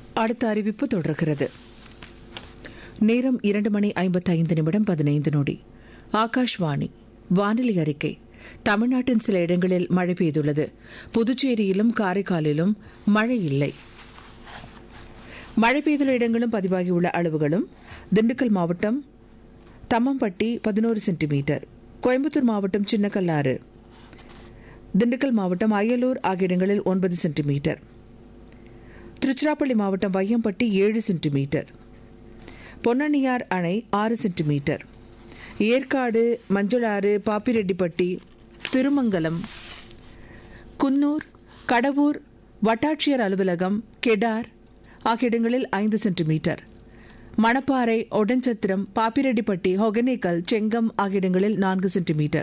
அடுத்த அறிவிப்பு தொடர்கிறது நேரம் இரண்டு மணி ஐம்பத்தைந்து நிமிடம் பதினைந்து நொடி ஆகாஷ்வாணி வானிலை அறிக்கை தமிழ்நாட்டின் சில இடங்களில் மழை பெய்துள்ளது புதுச்சேரியிலும் காரைக்காலிலும் மழை இல்லை மழை பெய்துள்ள இடங்களும் பதிவாகியுள்ள அளவுகளும் திண்டுக்கல் மாவட்டம் தம்மம்பட்டி பதினோரு சென்டிமீட்டர் கோயம்புத்தூர் மாவட்டம் சின்னக்கல்லாறு திண்டுக்கல் மாவட்டம் அயலூர் ஆகிய இடங்களில் ஒன்பது சென்டிமீட்டர் திருச்சிராப்பள்ளி மாவட்டம் வையம்பட்டி ஏழு சென்டிமீட்டர் பொன்னணியார் அணை ஆறு சென்டிமீட்டர் ஏற்காடு மஞ்சளாறு பாப்பிரெட்டிப்பட்டி திருமங்கலம் குன்னூர் கடவூர் வட்டாட்சியர் அலுவலகம் கெடார் ஆகிய இடங்களில் ஐந்து சென்டிமீட்டர் மணப்பாறை ஒடஞ்சத்திரம் பாப்பிரெட்டிப்பட்டி ஒகனேக்கல் செங்கம் ஆகிய இடங்களில் நான்கு சென்டிமீட்டர்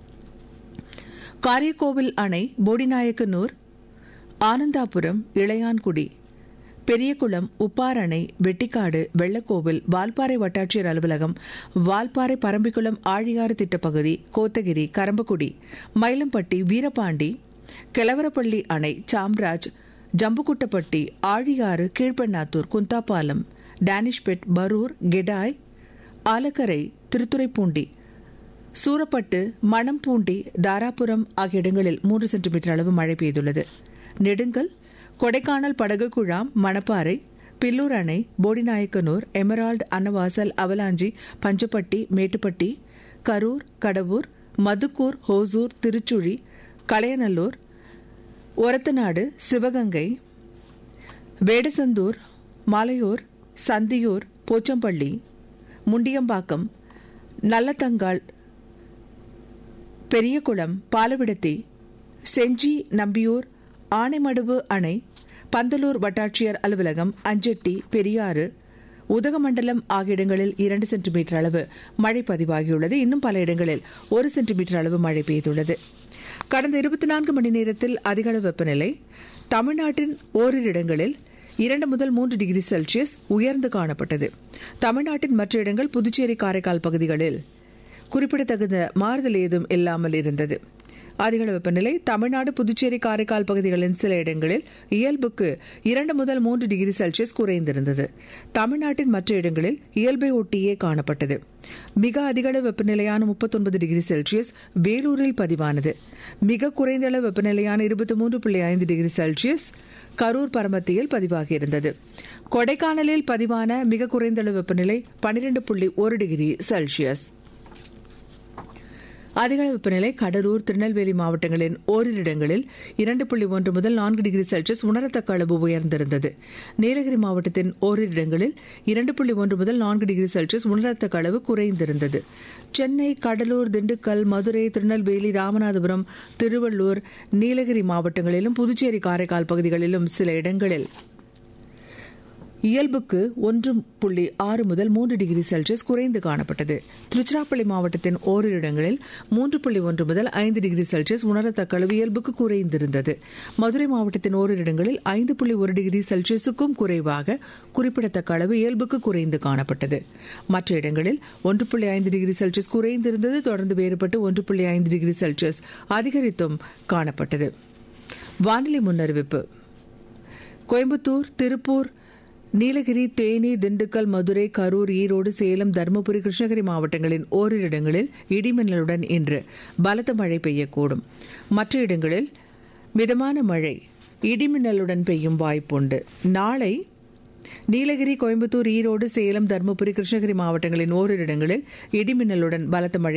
காரியக்கோவில் அணை போடிநாயக்கனூர் ஆனந்தாபுரம் இளையான்குடி பெரியகுளம் உப்பார் அணை வெட்டிக்காடு வெள்ளக்கோவில் வால்பாறை வட்டாட்சியர் அலுவலகம் வால்பாறை பரம்பிக்குளம் ஆழியாறு திட்டப்பகுதி கோத்தகிரி கரம்பக்குடி மயிலம்பட்டி வீரபாண்டி கிளவரப்பள்ளி அணை சாம்ராஜ் ஜம்புக்குட்டப்பட்டி ஆழியாறு கீழ்பெண்ணாத்தூர் குந்தாப்பாலம் டேனிஷ்பெட் பரூர் கெடாய் ஆலக்கரை திருத்துறைப்பூண்டி சூரப்பட்டு மணம்பூண்டி தாராபுரம் ஆகிய இடங்களில் மூன்று சென்டிமீட்டர் அளவு மழை பெய்துள்ளது நெடுங்கல் கொடைக்கானல் படகு குழாம் மணப்பாறை பில்லூர் அணை போடிநாயக்கனூர் எமரால்டு அன்னவாசல் அவலாஞ்சி பஞ்சப்பட்டி மேட்டுப்பட்டி கரூர் கடவூர் மதுக்கூர் ஹோசூர் திருச்சுழி கலையநல்லூர் ஒரத்தநாடு சிவகங்கை வேடசந்தூர் மாலையூர் சந்தியூர் போச்சம்பள்ளி முண்டியம்பாக்கம் நல்லத்தங்கால் பெரியகுளம் பாலவிடத்தி செஞ்சி நம்பியூர் ஆனைமடுவு அணை பந்தலூர் வட்டாட்சியர் அலுவலகம் அஞ்செட்டி பெரியாறு உதகமண்டலம் ஆகிய இடங்களில் இரண்டு சென்டிமீட்டர் அளவு மழை பதிவாகியுள்ளது இன்னும் பல இடங்களில் ஒரு சென்டிமீட்டர் அளவு மழை பெய்துள்ளது கடந்த இருபத்தி நான்கு மணி நேரத்தில் அதிகளவு வெப்பநிலை தமிழ்நாட்டின் ஓரிரு இடங்களில் இரண்டு முதல் மூன்று டிகிரி செல்சியஸ் உயர்ந்து காணப்பட்டது தமிழ்நாட்டின் மற்ற இடங்கள் புதுச்சேரி காரைக்கால் பகுதிகளில் குறிப்பிடத்தகுந்த மாறுதல் ஏதும் இல்லாமல் இருந்தது அதிகளவு வெப்பநிலை தமிழ்நாடு புதுச்சேரி காரைக்கால் பகுதிகளின் சில இடங்களில் இயல்புக்கு இரண்டு முதல் மூன்று டிகிரி செல்சியஸ் குறைந்திருந்தது தமிழ்நாட்டின் மற்ற இடங்களில் இயல்பை ஒட்டியே காணப்பட்டது மிக அதிகளவு வெப்பநிலையான முப்பத்தொன்பது டிகிரி செல்சியஸ் வேலூரில் பதிவானது மிக குறைந்த அளவு வெப்பநிலையான இருபத்தி மூன்று புள்ளி ஐந்து டிகிரி செல்சியஸ் கரூர் பரமத்தியில் பதிவாகியிருந்தது கொடைக்கானலில் பதிவான மிக குறைந்த அளவு வெப்பநிலை பனிரெண்டு புள்ளி ஒரு டிகிரி செல்சியஸ் அதிக வெப்பநிலை கடலூர் திருநெல்வேலி மாவட்டங்களின் ஓரிரு இடங்களில் இரண்டு புள்ளி ஒன்று முதல் நான்கு டிகிரி செல்சியஸ் உணரத்தக்க அளவு உயர்ந்திருந்தது நீலகிரி மாவட்டத்தின் ஓரிரு இடங்களில் இரண்டு புள்ளி ஒன்று முதல் நான்கு டிகிரி செல்சியஸ் உணரத்தக்க அளவு குறைந்திருந்தது சென்னை கடலூர் திண்டுக்கல் மதுரை திருநெல்வேலி ராமநாதபுரம் திருவள்ளூர் நீலகிரி மாவட்டங்களிலும் புதுச்சேரி காரைக்கால் பகுதிகளிலும் சில இடங்களில் இயல்புக்கு ஒன்று புள்ளி ஆறு முதல் மூன்று டிகிரி செல்சியஸ் குறைந்து காணப்பட்டது திருச்சிராப்பள்ளி மாவட்டத்தின் ஓரிரு இடங்களில் மூன்று புள்ளி ஒன்று முதல் ஐந்து டிகிரி செல்சியஸ் உணரத்தக்க அளவு இயல்புக்கு குறைந்திருந்தது மதுரை மாவட்டத்தின் ஓரிரு இடங்களில் ஐந்து புள்ளி ஒரு டிகிரி செல்சியஸுக்கும் குறைவாக குறிப்பிடத்தக்க அளவு இயல்புக்கு குறைந்து காணப்பட்டது மற்ற இடங்களில் ஒன்று புள்ளி ஐந்து டிகிரி செல்சியஸ் குறைந்திருந்தது தொடர்ந்து வேறுபட்டு ஒன்று புள்ளி ஐந்து டிகிரி செல்சியஸ் அதிகரித்தும் காணப்பட்டது வானிலை முன்னறிவிப்பு கோயம்புத்தூர் திருப்பூர் நீலகிரி தேனி திண்டுக்கல் மதுரை கரூர் ஈரோடு சேலம் தருமபுரி கிருஷ்ணகிரி மாவட்டங்களின் ஓரிரு இடங்களில் இடிமின்னலுடன் இன்று பலத்த மழை பெய்யக்கூடும் மற்ற இடங்களில் மிதமான மழை இடிமின்னலுடன் பெய்யும் வாய்ப்புண்டு நாளை நீலகிரி கோயம்புத்தூர் ஈரோடு சேலம் தருமபுரி கிருஷ்ணகிரி மாவட்டங்களின் ஓரிரு இடங்களில் இடிமின்னலுடன் பலத்த மழை